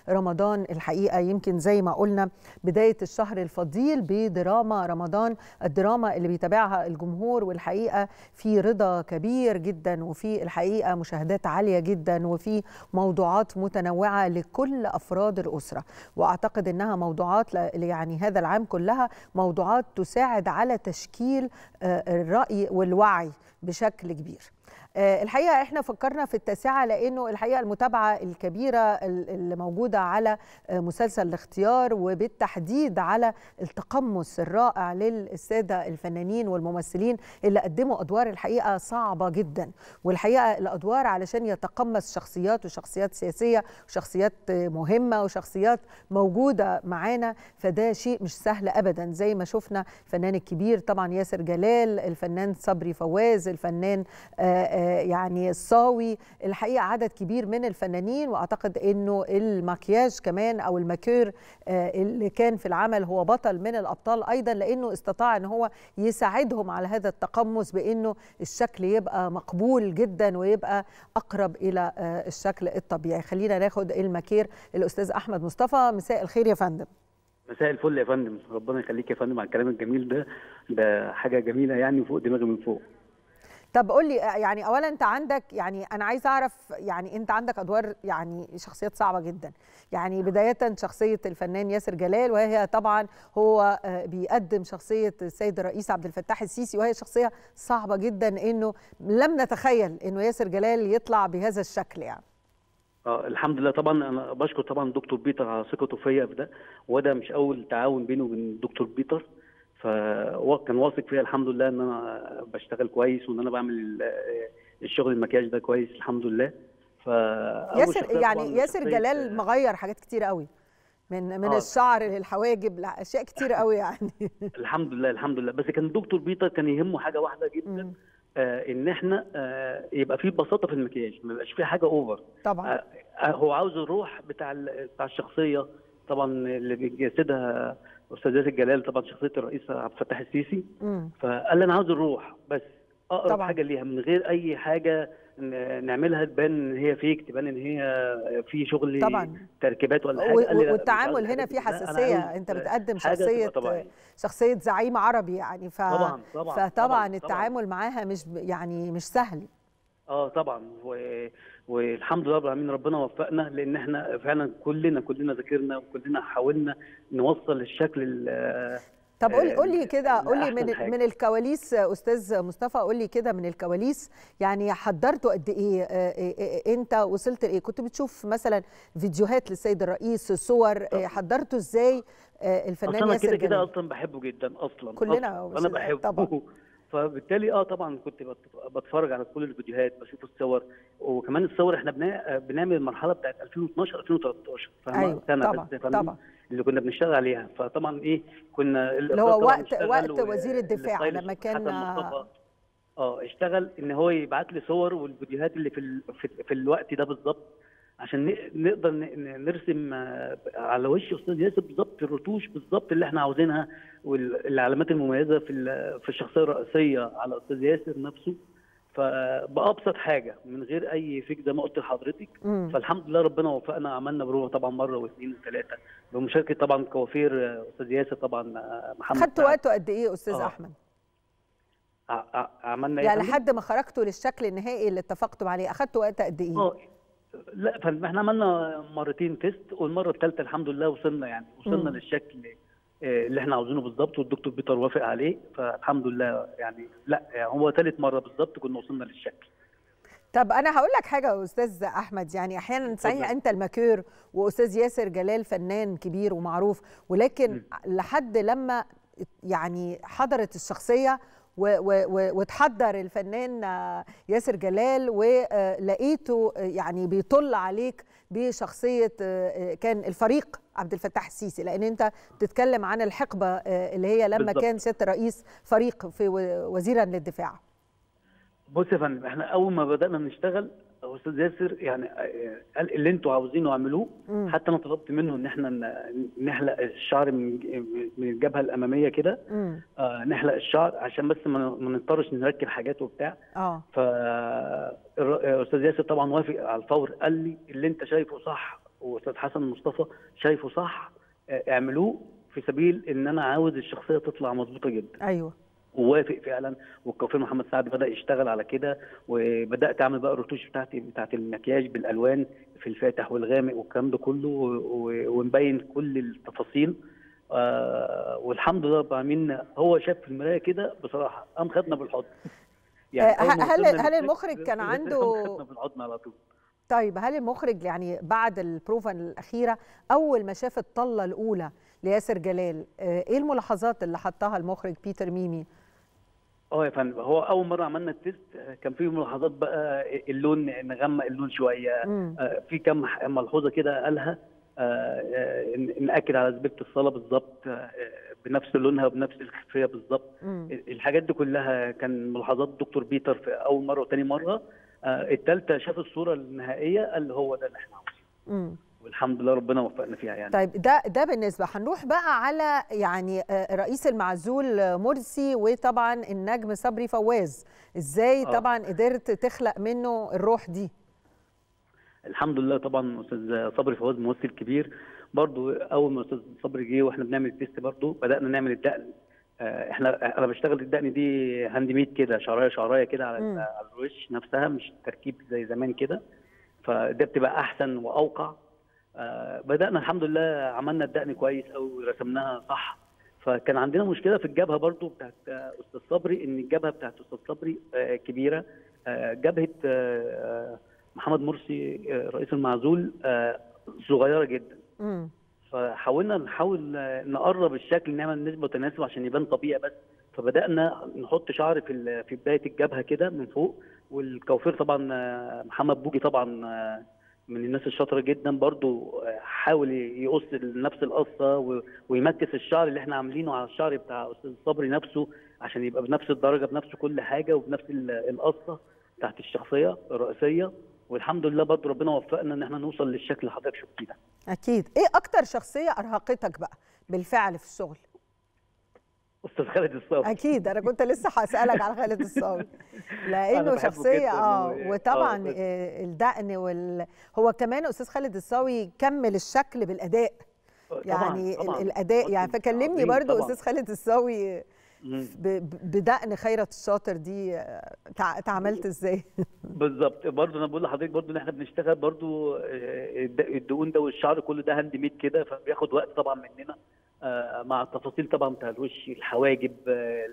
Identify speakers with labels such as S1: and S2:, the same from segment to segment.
S1: رمضان الحقيقه يمكن زي ما قلنا بدايه الشهر الفضيل بدراما رمضان الدراما اللي بيتابعها الجمهور والحقيقه في رضا كبير جدا وفي الحقيقه مشاهدات عاليه جدا وفي موضوعات متنوعه لكل افراد الاسره واعتقد انها موضوعات يعني هذا العام كلها موضوعات تساعد على تشكيل الراي والوعي بشكل كبير الحقيقه احنا فكرنا في التاسعه لانه الحقيقه المتابعه الكبيره اللي موجوده على مسلسل الاختيار وبالتحديد على التقمص الرائع للساده الفنانين والممثلين اللي قدموا ادوار الحقيقه صعبه جدا والحقيقه الادوار علشان يتقمص شخصيات وشخصيات سياسيه وشخصيات مهمه وشخصيات موجوده معانا فده شيء مش سهل ابدا زي ما شفنا الفنان الكبير طبعا ياسر جلال الفنان صبري فواز الفنان يعني الصاوي الحقيقه عدد كبير من الفنانين واعتقد انه المكياج كمان او الماكير اللي كان في العمل هو بطل من الابطال ايضا لانه استطاع ان هو يساعدهم على هذا التقمص بانه الشكل يبقى مقبول جدا ويبقى اقرب الى الشكل الطبيعي خلينا ناخد الماكير الاستاذ احمد مصطفى مساء الخير يا فندم
S2: مساء الفل يا فندم ربنا يخليك يا فندم على الكلام الجميل ده ده حاجه جميله يعني فوق دماغي من فوق
S1: طب قول لي يعني اولا انت عندك يعني انا عايز اعرف يعني انت عندك ادوار يعني شخصيات صعبه جدا يعني بدايه شخصيه الفنان ياسر جلال وهي طبعا هو بيقدم شخصيه السيد الرئيس عبد الفتاح السيسي وهي شخصيه صعبه جدا انه لم نتخيل انه ياسر جلال يطلع بهذا الشكل يعني
S2: اه الحمد لله طبعا انا بشكر طبعا الدكتور بيتر على ثقته فيا في ده وده مش اول تعاون بينه وبين الدكتور بيتر فكان واثق فيا الحمد لله ان انا بشتغل كويس وان انا بعمل الشغل المكياج ده كويس الحمد لله
S1: ف ياسر يعني ياسر جلال مغير حاجات كتير قوي من من آه. الشعر للحواجب لاشياء كتير قوي يعني
S2: الحمد لله الحمد لله بس كان الدكتور بيتر كان يهمه حاجه واحده جدا آه ان احنا آه يبقى في بساطه في المكياج ما يبقاش في حاجه اوفر
S1: طبعا
S2: آه هو عاوز الروح بتاع بتاع الشخصيه طبعا اللي بيجسدها استاذ ياسر جلال طبعا شخصيه الرئيس عبد الفتاح السيسي
S1: مم.
S2: فقال لي انا عاوز الروح بس اقرب
S1: طبعاً.
S2: حاجه ليها من غير اي حاجه ن- نعملها تبان ان هي فيك تبان ان هي في شغل
S1: طبعا.
S2: تركيبات ولا حاجه
S1: و-
S2: قال لي لا، مش
S1: والتعامل
S2: عاوز
S1: هنا
S2: الحاجات
S1: فيه
S2: دي. لا، أنا
S1: حساسيه
S2: عاوز
S1: انت بتقدم
S2: حاجة تبقى
S1: شخصيه
S2: طبيعية.
S1: شخصيه زعيم عربي يعني ف
S2: طبعاً، طبعاً،
S1: فطبعا
S2: طبعاً،
S1: التعامل معاها مش ب- يعني مش سهل
S2: اه طبعا و... والحمد لله رب العالمين ربنا وفقنا لان احنا فعلا كلنا كلنا ذاكرنا وكلنا حاولنا نوصل الشكل ال-
S1: طب قولي
S2: آه،
S1: قولي كده قولي
S2: لأحسن
S1: من
S2: حاجة.
S1: من الكواليس آه، استاذ مصطفى قولي كده من الكواليس يعني حضرتوا قد ايه آه، آه، آه، انت وصلت لايه كنت بتشوف مثلا فيديوهات للسيد الرئيس صور آه، حضرتوا ازاي آه، الفنان
S2: اصل انا
S1: ياسر
S2: كده كده
S1: جلال
S2: اصلا بحبه جدا اصلا
S1: كلنا
S2: أصلاً. انا
S1: مش-
S2: بحبه
S1: طبعاً.
S2: فبالتالي اه طبعا كنت بت- بتفرج على كل الفيديوهات بشوف الصور وكمان الصور احنا بنا... بنعمل المرحله بتاعت 2012 2013 فاهمة؟
S1: أيوة،
S2: سنه
S1: طبعاً،
S2: بس يا فندم
S1: طبعاً.
S2: اللي كنا بنشتغل عليها فطبعا ايه كنا
S1: اللي هو
S2: الإخراج طبعاً
S1: وقت
S2: اشتغل
S1: وقت
S2: و-
S1: وزير الدفاع
S2: الستايلست
S1: لما كان
S2: حسن مصطفى اه اشتغل ان هو يبعت لي صور والفيديوهات اللي في ال... في, في الوقت ده بالظبط عشان ن- نقدر ن- ن- نرسم آه، على وش استاذ ياسر بالظبط الرتوش بالظبط اللي احنا عاوزينها والعلامات المميزه في ال- في الشخصيه الرئيسيه على استاذ ياسر نفسه فبابسط حاجه من غير اي فيك زي ما قلت لحضرتك
S1: مم.
S2: فالحمد لله ربنا وفقنا عملنا بروح طبعا مره واثنين وثلاثه بمشاركه طبعا كوافير آه، استاذ ياسر طبعا آه، محمد
S1: خدتوا
S2: سعد.
S1: وقته قد ايه استاذ
S2: آه.
S1: احمد
S2: ع- ع- عملنا إيه
S1: يعني
S2: يا فندم؟
S1: لحد ما خرجتوا للشكل النهائي اللي اتفقتوا عليه اخدتوا وقت قد ايه
S2: اه لا فاحنا عملنا مرتين تيست والمره الثالثه الحمد لله وصلنا يعني وصلنا
S1: مم.
S2: للشكل آه، اللي احنا عاوزينه بالظبط والدكتور بيتر وافق عليه فالحمد لله يعني لا يعني هو ثالث مره بالظبط كنا وصلنا للشكل
S1: طب انا هقول لك حاجه يا استاذ احمد يعني احيانا صحيح
S2: اتفضل.
S1: انت الماكير واستاذ ياسر جلال فنان كبير ومعروف ولكن
S2: م.
S1: لحد لما يعني حضرت الشخصيه و- و- و- وتحضر الفنان آه، ياسر جلال ولقيته يعني بيطل عليك بشخصيه آه، آه، كان الفريق عبد الفتاح السيسي لان انت بتتكلم عن الحقبه آه، اللي هي لما
S2: بالظبط.
S1: كان سياده الرئيس فريق في و- وزيرا للدفاع
S2: بص يا فندم احنا اول ما بدانا نشتغل استاذ ياسر يعني آه، قال اللي انتوا عاوزينه اعملوه
S1: مم.
S2: حتى انا طلبت منه ان احنا ن- نحلق الشعر من من الجبهه الاماميه كده
S1: امم
S2: آه، نحلق الشعر عشان بس ما ما نضطرش نركب حاجات وبتاع
S1: اه
S2: فاستاذ ياسر طبعا وافق على الفور قال لي اللي انت شايفه صح واستاذ حسن مصطفى شايفه صح آه، اعملوه في سبيل ان انا عاوز الشخصيه تطلع مظبوطه جدا
S1: ايوه
S2: ووافق فعلا والكوافير محمد سعد بدا يشتغل على كده وبدات اعمل بقى الرتوش بتاعتي بتاعت المكياج بالالوان في الفاتح والغامق والكلام ده كله و- و- ونبين كل التفاصيل آه والحمد لله رب العالمين هو شاف في المرايه كده بصراحه قام خدنا بالحضن
S1: آه،
S2: أول ما
S1: هل-
S2: وصلنا
S1: هل
S2: للست-
S1: المخرج كان
S2: قام
S1: عنده-
S2: خدنا بالحضن على طول
S1: طيب هل المخرج يعني بعد البروفا الاخيره اول ما شاف الطله الاولى لياسر جلال آه، ايه الملاحظات اللي حطها المخرج بيتر ميمي
S2: اه يا فندم هو اول مره عملنا التيست آه، كان في ملاحظات بقى اللون نغمق اللون شويه
S1: مم.
S2: آه، في كم ح- ملحوظه كده قالها آه، آه، ن- ناكد على زبيبه الصلاه بالظبط آه، بنفس لونها وبنفس الخلفيه بالظبط
S1: مم.
S2: الحاجات دي كلها كان ملاحظات دكتور بيتر في اول مره وتاني مره آه، التالتة شاف الصوره النهائيه قال هو ده اللي احنا عاوزينه
S1: مم.
S2: والحمد لله ربنا وفقنا فيها يعني
S1: طيب ده ده بالنسبه هنروح بقى على يعني آه، رئيس المعزول آه، مرسي وطبعا النجم صبري فواز ازاي
S2: آه.
S1: طبعا قدرت تخلق منه الروح دي
S2: الحمد لله طبعا استاذ صبري فواز ممثل كبير برضو اول ما استاذ صبري جه واحنا بنعمل التيست برضو بدانا نعمل الدقن آه، احنا انا بشتغل الدقن دي هاند ميد كده شعرايه شعرايه كده على
S1: مم.
S2: على الوش نفسها مش تركيب زي زمان كده فده بتبقى احسن واوقع آه، بدانا الحمد لله عملنا الدقن كويس قوي رسمناها صح فكان عندنا مشكله في الجبهه برضو بتاعت آه، استاذ صبري ان الجبهه بتاعت استاذ صبري آه، كبيره آه، جبهه آه، آه، محمد مرسي آه، رئيس المعزول آه، صغيره جدا
S1: مم.
S2: فحاولنا نحاول آه، نقرب الشكل نعمل نسبه وتناسب عشان يبان طبيعي بس فبدانا نحط شعر في ال- في بدايه الجبهه كده من فوق والكوافير طبعا آه، محمد بوجي طبعا آه، من الناس الشاطره جدا برضو آه، حاول يقص نفس القصه و- ويمكس الشعر اللي احنا عاملينه على الشعر بتاع استاذ صبري نفسه عشان يبقى بنفس الدرجه بنفس كل حاجه وبنفس ال- القصه بتاعت الشخصيه الرئيسيه والحمد لله برضو ربنا وفقنا ان احنا نوصل للشكل اللي حضرتك شفتيه ده
S1: اكيد ايه اكتر شخصيه ارهقتك بقى بالفعل في الشغل
S2: استاذ خالد الصاوي
S1: اكيد انا كنت لسه هسالك على خالد الصاوي لانه
S2: بحبه
S1: شخصيه
S2: جداً
S1: اه
S2: و-
S1: وطبعا
S2: آه.
S1: آه، الدقن وال هو كمان استاذ خالد الصاوي كمل الشكل بالاداء
S2: طبعاً،
S1: يعني ال-
S2: طبعاً.
S1: الاداء يعني
S2: ممثل
S1: فكلمني
S2: عظيم
S1: برضو
S2: طبعاً.
S1: استاذ خالد الصاوي
S2: مم.
S1: ب- ب- بدقن خيرت الشاطر دي آه، تع- اتعاملت ازاي
S2: بالظبط برضه انا بقول لحضرتك برضه ان احنا بنشتغل برضه آه، الد- الدهون ده والشعر كله ده هاند ميد كده فبياخد وقت طبعا مننا آه، مع التفاصيل طبعا بتاع الوش الحواجب آه،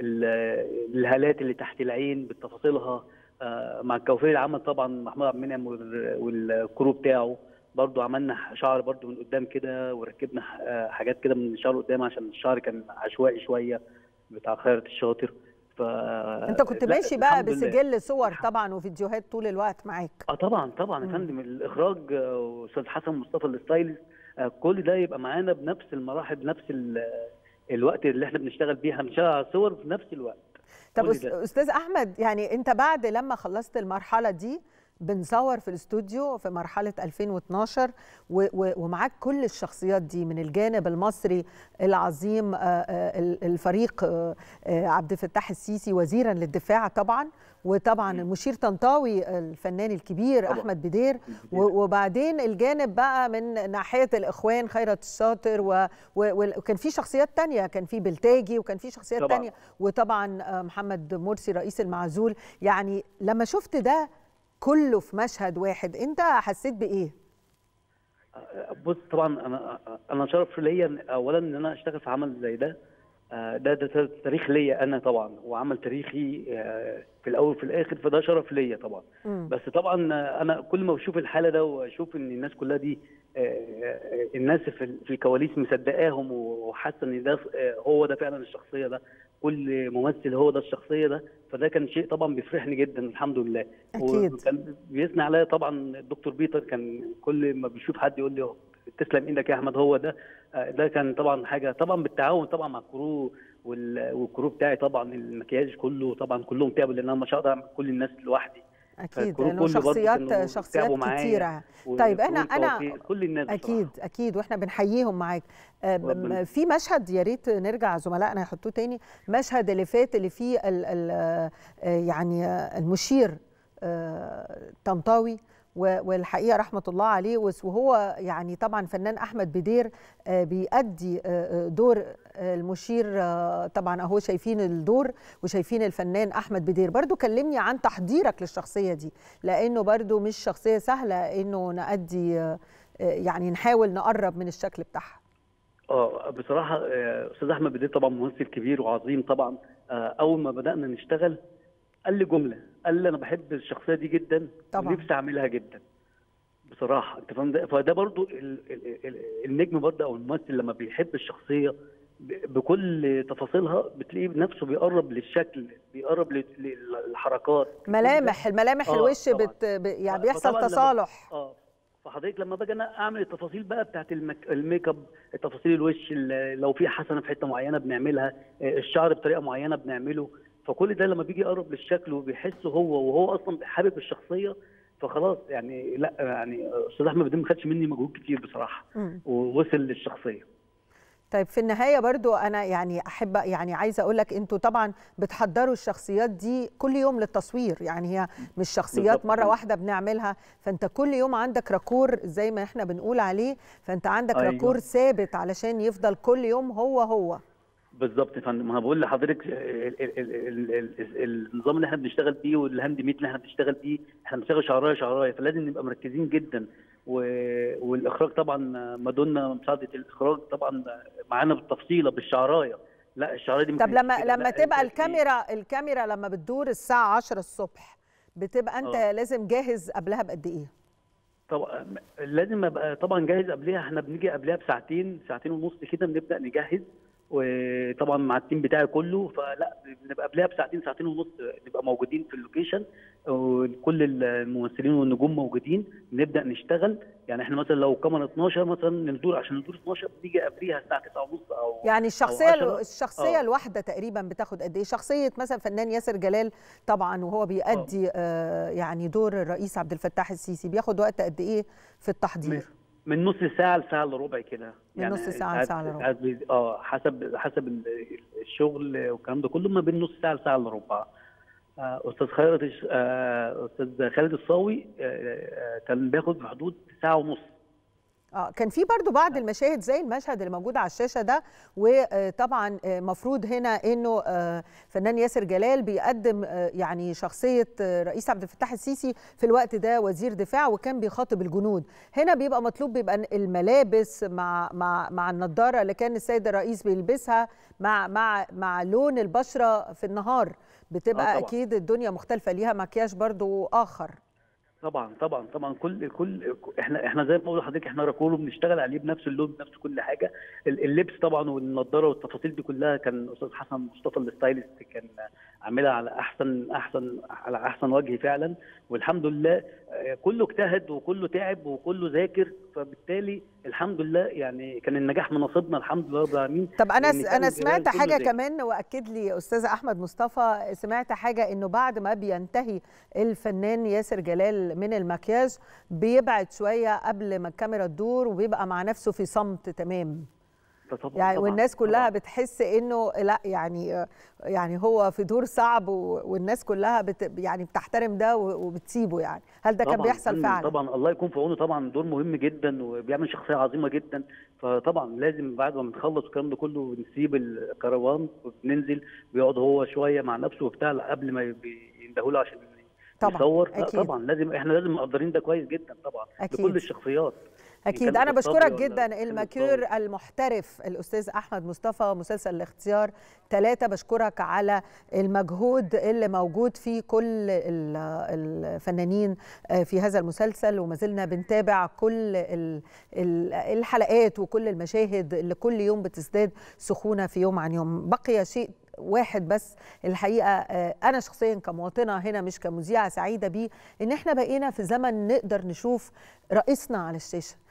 S2: ال- الهالات اللي تحت العين بتفاصيلها آه، مع الكوافير العامة طبعا محمود عبد المنعم وال- والكرو بتاعه برضه عملنا شعر برضه من قدام كده وركبنا آه، حاجات كده من الشعر قدام عشان الشعر كان عشوائي شويه بتاع خيرت الشاطر ف
S1: انت كنت
S2: لا،
S1: ماشي بقى
S2: الحمد لله.
S1: بسجل صور طبعا وفيديوهات طول الوقت معاك
S2: اه طبعا طبعا يا
S1: مم.
S2: فندم الاخراج آه، واستاذ حسن مصطفى الستايلست آه، كل ده يبقى معانا بنفس المراحل بنفس ال- الوقت اللي احنا بنشتغل بيه احنا بنشتغل على الصور في نفس الوقت
S1: طب
S2: كل
S1: أس-
S2: ده.
S1: استاذ احمد يعني انت بعد لما خلصت المرحله دي بنصور في الاستوديو في مرحله 2012 و- و- ومعاك كل الشخصيات دي من الجانب المصري العظيم آه، آه، ال- الفريق آه، آه، عبد الفتاح السيسي وزيرا للدفاع طبعا وطبعا المشير طنطاوي الفنان الكبير
S2: طبعاً.
S1: احمد بدير و- وبعدين الجانب بقى من ناحيه الاخوان خيرت الشاطر و- و- وكان في شخصيات تانية كان في بلتاجي وكان في شخصيات
S2: طبعاً.
S1: تانية وطبعا آه، محمد مرسي رئيس المعزول يعني لما شفت ده كله في مشهد واحد انت حسيت بايه
S2: بص طبعا انا انا شرف ليا اولا ان انا اشتغل في عمل زي ده آه، ده ده تاريخ ليا انا طبعا وعمل تاريخي آه، في الاول وفي الاخر فده شرف ليا طبعا
S1: مم.
S2: بس طبعا آه، انا كل ما بشوف الحاله ده واشوف ان الناس كلها دي آه، آه، الناس في ال- في الكواليس مصدقاهم وحاسه ان ده آه، هو ده فعلا الشخصيه ده كل ممثل هو ده الشخصيه ده فده كان شيء طبعا بيفرحني جدا الحمد لله
S1: أكيد.
S2: وكان بيثني عليا طبعا الدكتور بيتر كان كل ما بيشوف حد يقول لي تسلم ايدك يا احمد هو ده آه، ده كان طبعا حاجه طبعا بالتعاون طبعا مع الكرو وال- والكرو بتاعي طبعا المكياج كله طبعا كلهم تعبوا لان انا مش هقدر اعمل كل الناس لوحدي
S1: اكيد
S2: فالكرو
S1: لانه
S2: كله برضه
S1: شخصيات
S2: كانوا
S1: شخصيات
S2: تعبوا معايا.
S1: كتيره طيب احنا
S2: والكرو
S1: انا
S2: الكوافير، كل الناس بصراحة.
S1: اكيد اكيد واحنا بنحييهم معاك آه، ب-
S2: ربنا-
S1: في مشهد يا ريت نرجع زملائنا يحطوه تاني مشهد اللي فات اللي فيه ال ال آه، يعني آه، المشير آه، طنطاوي والحقيقه رحمه الله عليه وهو يعني طبعا فنان احمد بدير بيأدي دور المشير طبعا اهو شايفين الدور وشايفين الفنان احمد بدير برضو كلمني عن تحضيرك للشخصيه دي لانه برضو مش شخصيه سهله انه نأدي يعني نحاول نقرب من الشكل بتاعها
S2: اه بصراحه استاذ احمد بدير طبعا ممثل كبير وعظيم طبعا اول ما بدانا نشتغل قال لي جمله قال لي انا بحب الشخصيه دي جدا
S1: طبعا
S2: نفسي اعملها جدا بصراحه انت فاهم ده فده برضو ال ال ال النجم برضه او الممثل لما بيحب الشخصيه بكل تفاصيلها بتلاقيه بنفسه بيقرب للشكل بيقرب للحركات
S1: ملامح الملامح
S2: آه
S1: الوش
S2: طبعاً.
S1: بت يعني بيحصل
S2: فطبعاً لما-
S1: تصالح
S2: اه فحضرتك لما باجي انا اعمل التفاصيل بقى بتاعت المك... الميك اب تفاصيل الوش ال- لو في حسنه في حته معينه بنعملها آه، الشعر بطريقه معينه بنعمله فكل ده لما بيجي يقرب للشكل وبيحسه هو وهو اصلا حابب الشخصيه فخلاص يعني لا يعني استاذ احمد بدين ما خدش مني مجهود كتير بصراحه
S1: مم.
S2: ووصل للشخصيه
S1: طيب في النهايه برضو انا يعني احب يعني عايزه اقول لك انتوا طبعا بتحضروا الشخصيات دي كل يوم للتصوير يعني هي مش شخصيات
S2: بالظبط
S1: مره
S2: كده.
S1: واحده بنعملها فانت كل يوم عندك راكور زي ما احنا بنقول عليه فانت عندك
S2: أيوة.
S1: راكور ثابت علشان يفضل كل يوم هو هو
S2: بالظبط يا فندم ما بقول لحضرتك ال- ال- ال- ال- ال- ال- النظام اللي احنا بنشتغل بيه والهاند ميت اللي احنا بنشتغل بيه احنا بنشتغل شعرايه شعرايه فلازم نبقى مركزين جدا و- والاخراج طبعا مادونا مساعده الاخراج طبعا معانا بالتفصيله بالشعرايه لا الشعرايه دي ما
S1: طب
S2: كانتش
S1: لما
S2: كده،
S1: لما
S2: لا،
S1: تبقى
S2: كانت إيه؟
S1: الكاميرا الكاميرا لما بتدور الساعه 10 الصبح بتبقى انت
S2: آه.
S1: لازم جاهز قبلها بقد ايه
S2: طبعا لازم ابقى طبعا جاهز قبلها احنا بنيجي قبلها بساعتين ساعتين ونص كده بنبدا نجهز وطبعا مع التيم بتاعي كله فلا بنبقى قبلها بساعتين ساعتين ونص نبقى موجودين في اللوكيشن وكل الممثلين والنجوم موجودين نبدا نشتغل يعني احنا مثلا لو كاميرا 12 مثلا ندور عشان ندور 12 بنيجي قبليها الساعه 9 ونص او
S1: يعني الشخصيه
S2: عشرة.
S1: الشخصيه
S2: آه.
S1: الواحده تقريبا بتاخد قد ايه شخصيه مثلا فنان ياسر جلال طبعا وهو بيأدي آه يعني دور الرئيس عبد الفتاح السيسي بياخد وقت قد ايه في التحضير
S2: من نص ساعة لساعة الا ربع كده
S1: من نص ساعة
S2: ساعات-
S1: لساعة إلا ربع.
S2: ساعات بي- اه حسب حسب ال- الشغل والكلام ده كله ما بين نص ساعة لساعة الا ربع آه، استاذ خيرت الش- آه، استاذ خالد الصاوي آه، آه، كان بياخد في حدود ساعة ونص
S1: اه كان في برضو بعض المشاهد زي المشهد اللي موجود على الشاشه ده وطبعا مفروض هنا انه آه، فنان ياسر جلال بيقدم آه، يعني شخصيه آه، رئيس عبد الفتاح السيسي في الوقت ده وزير دفاع وكان بيخاطب الجنود هنا بيبقى مطلوب بيبقى الملابس مع مع مع النضاره اللي كان السيد الرئيس بيلبسها مع مع مع لون البشره في النهار بتبقى
S2: آه، طبعاً.
S1: اكيد الدنيا مختلفه ليها مكياج برضو اخر
S2: طبعا طبعا طبعا كل كل احنا احنا زي ما بقول لحضرتك احنا راكوله بنشتغل عليه بنفس اللون بنفس كل حاجه ال- اللبس طبعا والنضاره والتفاصيل دي كلها كان استاذ حسن مصطفى الستايلست كان عاملها على احسن احسن على احسن وجه فعلا والحمد لله آه، كله اجتهد وكله تعب وكله ذاكر فبالتالي الحمد لله يعني كان النجاح مناصبنا الحمد لله رب العالمين
S1: طب انا
S2: لأن كان
S1: انا
S2: الجلال
S1: سمعت
S2: كله
S1: حاجه
S2: ذاكر.
S1: كمان واكد لي استاذ احمد مصطفى سمعت حاجه انه بعد ما بينتهي الفنان ياسر جلال من المكياج بيبعد شويه قبل ما الكاميرا تدور وبيبقى مع نفسه في صمت تمام
S2: فطبعاً-
S1: يعني
S2: طبعاً-
S1: والناس كلها
S2: طبعاً.
S1: بتحس انه لا يعني يعني هو في دور صعب و- والناس كلها بت يعني بتحترم ده و- وبتسيبه يعني هل ده كان
S2: طبعاً
S1: بيحصل
S2: فندم،
S1: فعلا
S2: طبعا الله يكون في عونه طبعا دور مهم جدا وبيعمل شخصيه عظيمه جدا فطبعا لازم بعد ما بنخلص الكلام ده كله بنسيب الكروان وبننزل بيقعد هو شويه مع نفسه وبتاع قبل ما يندهوا له عشان
S1: طبعاً،
S2: يصور لا
S1: أكيد.
S2: طبعا لازم احنا لازم مقدرين ده كويس جدا طبعا
S1: أكيد.
S2: لكل الشخصيات إن
S1: اكيد
S2: كان
S1: انا
S2: الصبري
S1: بشكرك
S2: ولا
S1: جدا
S2: كان
S1: الماكير
S2: الصاوي.
S1: المحترف الاستاذ احمد مصطفى مسلسل الاختيار ثلاثة بشكرك على المجهود اللي موجود في كل ال- الفنانين آه، في هذا المسلسل وما زلنا بنتابع كل ال- ال- الحلقات وكل المشاهد اللي كل يوم بتزداد سخونة في يوم عن يوم بقي شيء واحد بس الحقيقه آه، انا شخصيا كمواطنه هنا مش كمذيعه سعيده بيه ان احنا بقينا في زمن نقدر نشوف رئيسنا على الشاشه